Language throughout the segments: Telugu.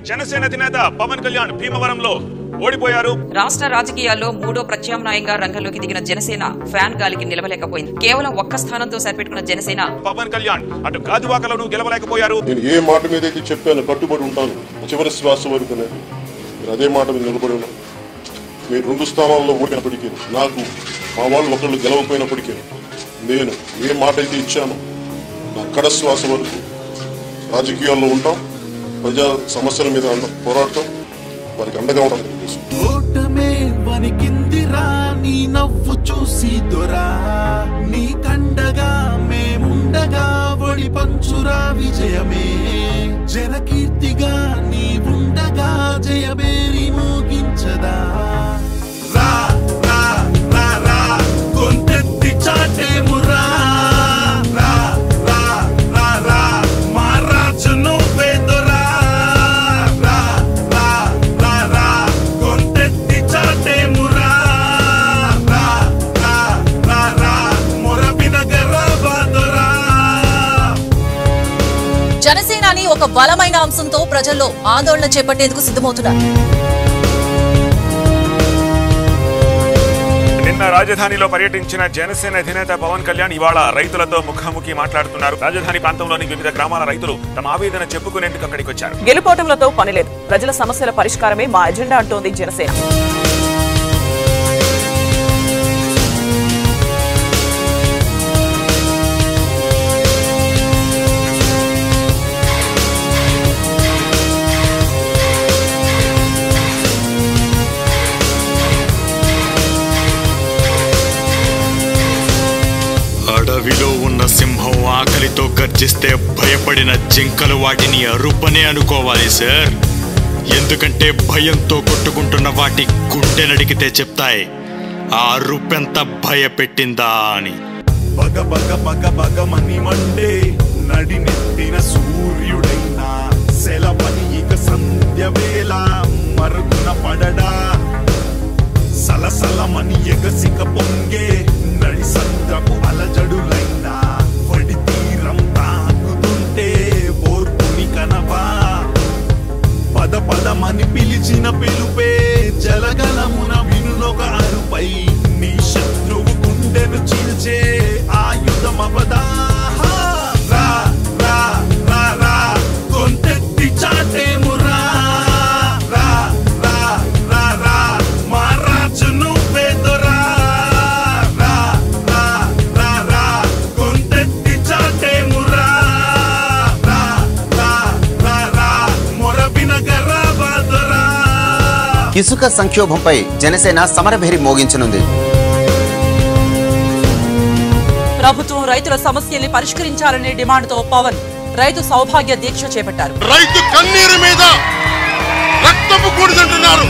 జనసేన అధినేత పవన్ కళ్యాణ్ భీమవరంలో ఓడిపోయారు రాష్ట్ర రాజకీయాల్లో మూడో ప్రత్యామ్నాయంగా రంగంలోకి దిగిన జనసేన ఫ్యాన్ గాలికి నిలవలేకపోయింది కేవలం ఒక్క స్థానంతో సరిపెట్టుకున్న జనసేన పవన్ కళ్యాణ్ అటు గాజువాకలోనూ గెలవలేకపోయారు నేను ఏ మాట మీద అయితే చెప్పాను కట్టుబడి ఉంటాను చివరి శ్వాస వరకు నేను మీరు అదే మాట మీద నిలబడి ఉన్నాను మీరు రెండు స్థానాల్లో ఓడినప్పటికీ నాకు మా వాళ్ళు ఒకళ్ళు గెలవకపోయినప్పటికీ నేను ఏ మాట అయితే ఇచ్చానో నా కడ శ్వాస వరకు రాజకీయాల్లో ఉంటాం ప్రజా సమస్యల మీద అండ- పోరాడటం వారికి అండగా ఉండడం తెలుసు ఓటమే వణికిందిరా నీ నవ్వు చూసి దొరా నీ కండగా మేముండగా ఒడి పంచురా విజయమే జనకీర్తిగా నీ ఉండగా జయబేరి మోగించదా రా రా రా రా గొంతెత్తి చాటేమురా రా రా రా రా మా రాజు నువ్వే దొరా రా రా రా రా గొంతెత్తి చాటేమురా రా రా రా రా మొరబినగరా బాదొరా జనసేనాని ఒక బలమైన అంశంతో ప్రజల్లో ఆందోళన చేపట్టేందుకు సిద్ధమవుతున్నారు నిన్న రాజధానిలో పర్యటించిన జనసేన అధినేత పవన్ కళ్యాణ్ ఇవాళ రైతులతో ముఖాముఖి మాట్లాడుతున్నారు రాజధాని ప్రాంతంలోని వివిధ గ్రామాల రైతులు తమ ఆవేదన చెప్పుకునేందుకు అక్కడికి వచ్చారు గెలుపోటములతో పనిలేదు ప్రజల సమస్యల పరిష్కారమే మా ఎజెండా అంటోంది జనసేన అడవిలో ఉన్న సింహం ఆకలితో గర్జిస్తే భయపడిన జింకలు వాటిని అరుపనే అనుకోవాలి సార్ ఎందుకంటే భయంతో కొట్టుకుంటున్న వాటి గుండె నడికితే చెప్తాయి ఆ అరుపెంత భయపెట్టిందా అని బగ బగ బగ బగమని మండే నడినెత్తిన సూర్యుడైనా సెలవని ఇక సంధ్య వేళ మరుగున పడడా సలసలమని ఎగసిక పొంగే నడి సంద్రపు అలజడులైనా వడి తీరం తాకుతుంటే ఓర్పుని కనవా పద పదమని పిలిచిన పిలుపే జలగలమున వినునొక అరుపై నీ శత్రువు గుండెను చీల్చే ఆయుధమవదా రా రా రా రా గొంతెత్తి చాటేమురా రా రా రా రా మా రాజు నువ్వే దొరా రా రా రా రా గొంతెత్తి చాటేమురా రా రా రా రా మొరబినగరా బాదొరా ఇసుక సంక్షోభంపై జనసేన సమరభేరి మోగించనుంది ప్రభుత్వం రైతుల సమస్యల్ని పరిష్కరించాలనే డిమాండ్తో పవన్ రైతు సౌభాగ్య దీక్ష చేపట్టారు రైతు కన్నీరు మీద రక్తపు కూడుదంటున్నారు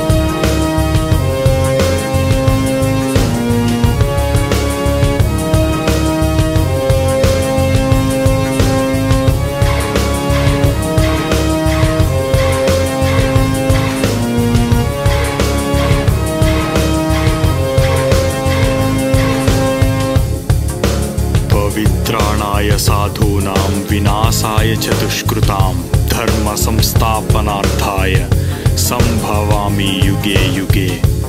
పవిత్రాణాయ సాధూనాం వినాశాయ చ దుష్కృతాం ధర్మ సంస్థాపనార్థాయ సంభవామి యుగే యుగే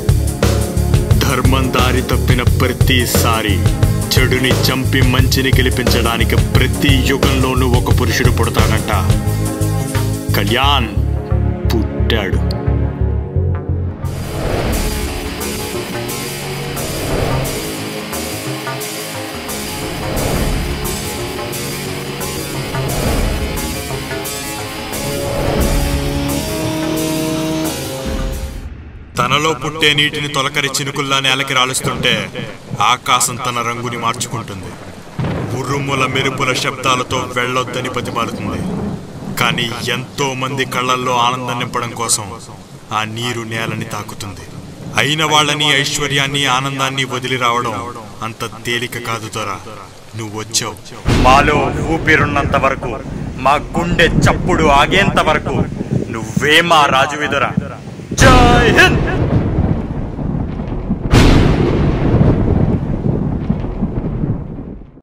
ధర్మం దారి తప్పిన ప్రతిసారి చెడుని చంపి మంచిని గెలిపించడానికి ప్రతి యుగంలోనూ ఒక పురుషుడు పుడతాడంట కళ్యాణ్ పుట్టాడు తనలో పుట్టే నీటిని తొలకరి చినుకుల్లా నేలకి రాలుస్తుంటే ఆకాశం తన రంగుని మార్చుకుంటుంది ఉరుముల మెరుపుల శబ్దాలతో వెళ్ళొద్దని బతిమాలుతుంది కానీ ఎంతో మంది కళ్ళల్లో ఆనందం నింపడం కోసం ఆ నీరు నేలని తాకుతుంది అయిన వాళ్ళని ఐశ్వర్యాన్ని ఆనందాన్ని వదిలి రావడం అంత తేలిక కాదు దొరా నువ్వు వచ్చావు మాలో ఊపిరున్నంత వరకు మా గుండె చప్పుడు ఆగేంత వరకు నువ్వే మా రాజువిదరా జై హింద్